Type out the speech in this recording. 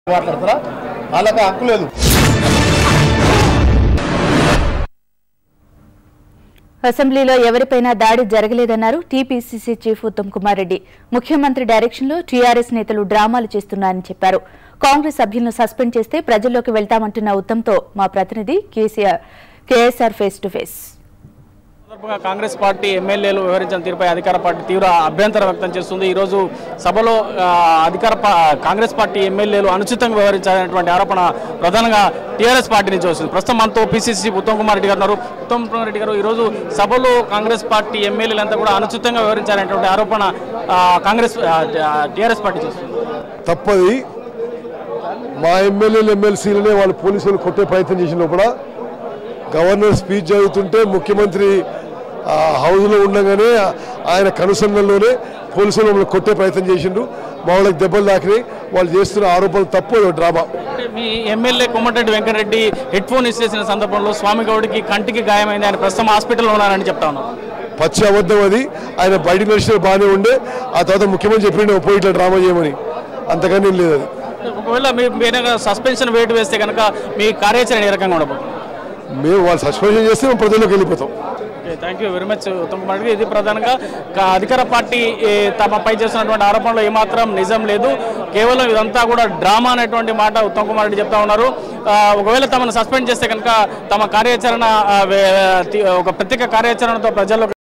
మాట్లాడతారా వాళ్ళకి హక్కు లేదు అసెంబ్లీలో ఎవరిపైనా దాడి జరగలేదన్నారు టీపీసీసీ చీఫ్ ఉత్తమ్ కుమార్ రెడ్డి ముఖ్యమంత్రి డైరెక్షన్లో టీఆర్ఎస్ నేతలు డ్రామాలు చేస్తున్నారని చెప్పారు కాంగ్రెస్ సభ్యులను సస్పెండ్ చేస్తే ప్రజల్లోకి వెళ్తామంటున్న ఉత్తమ్తో మా ప్రతినిధి KCR KSR face to face సందర్భంగా కాంగ్రెస్ పార్టీ ఎమ్మెల్యేలు వ్యవహరించిన తీరుపై అధికార పార్టీ తీవ్ర అభ్యంతరం వ్యక్తం చేస్తుంది ఈ రోజు సభలో ఆ, అధికార పా- కాంగ్రెస్ పార్టీ ఎమ్మెల్యేలు అనుచితంగా వ్యవహరించాలనేటువంటి ఆరోపణ ప్రధానంగా టీఆర్ఎస్ పార్టీ నుంచి వస్తుంది ప్రస్తుతం మనతో పిసిసి ఉత్తమ్ కుమార్ రెడ్డి గారు ఉన్నారు ఉత్తమ్ కుమార్ రెడ్డి గారు ఈ రోజు సభలో కాంగ్రెస్ పార్టీ ఎమ్మెల్యేలంతా కూడా అనుచితంగా వ్యవహరించాలనేటువంటి ఆరోపణ ఆ, కాంగ్రెస్ టీఆర్ఎస్ పార్టీ చేస్తుంది తప్పది మా ఎమ్మెల్యేలు ఎమ్మెల్సీలనే వాళ్ళు పోలీసులు కొట్టే ప్రయత్నం చేసిన కూడా గవర్నర్ స్పీచ్ చదువుతుంటే ముఖ్యమంత్రి ఆ, హౌస్లో ఉండగానే ఆయన కనుసంగంలోనే పోలీసులు మమ్మల్ని కొట్టే ప్రయత్నం చేసిండ్రు మా వాళ్ళకి దెబ్బలు తాకినాయి వాళ్ళు చేస్తున్న ఆరోపణలు తప్పు అది డ్రామా అంటే మీ MLA Komatireddy Venkatreddy headphone ఇచ్చేసిన సందర్భంలో స్వామి గౌడ్కి కంటికి గాయమైంది ఆయన ప్రస్తుతం హాస్పిటల్లో ఉన్నారని చెప్తా ఉన్నారు పచ్చి అబద్ధం అది ఆయన బయట నడిచిన బాగానే ఉండే ఆ తర్వాత ముఖ్యమంత్రి చెప్పిండు పోయి ఇట్లా డ్రామా చేయమని అంతకని ఏం లేదు అది ఒకవేళ మీ మీద సస్పెన్షన్ వేటు వేస్తే కనుక మీ కార్యాచరణ ఏ రకంగా ఉండబోతుంది మేము వాళ్ళు సస్పెన్షన్ చేస్తే మేము ప్రజల్లోకి వెళ్ళిపోతాం okay thank you very much Uttam Kumar Reddy ఇది ప్రధానంగా కా- అధికార పార్టీ ఏ, తమపై చేస్తున్నటువంటి ఆరోపణలు ఏమాత్రం నిజం లేదు కేవలం ఇదంతా కూడా డ్రామా అనేటువంటి మాట ఉత్తమ్ కుమార్ రెడ్డి చెప్తా ఉన్నారు ఆ, ఒకవేళ తమను సస్పెండ్ చేస్తే కనుక తమ కార్యాచరణ ఆ, వే- తి- ఒక ప్రత్యేక కార్యాచరణతో ప్రజల్లో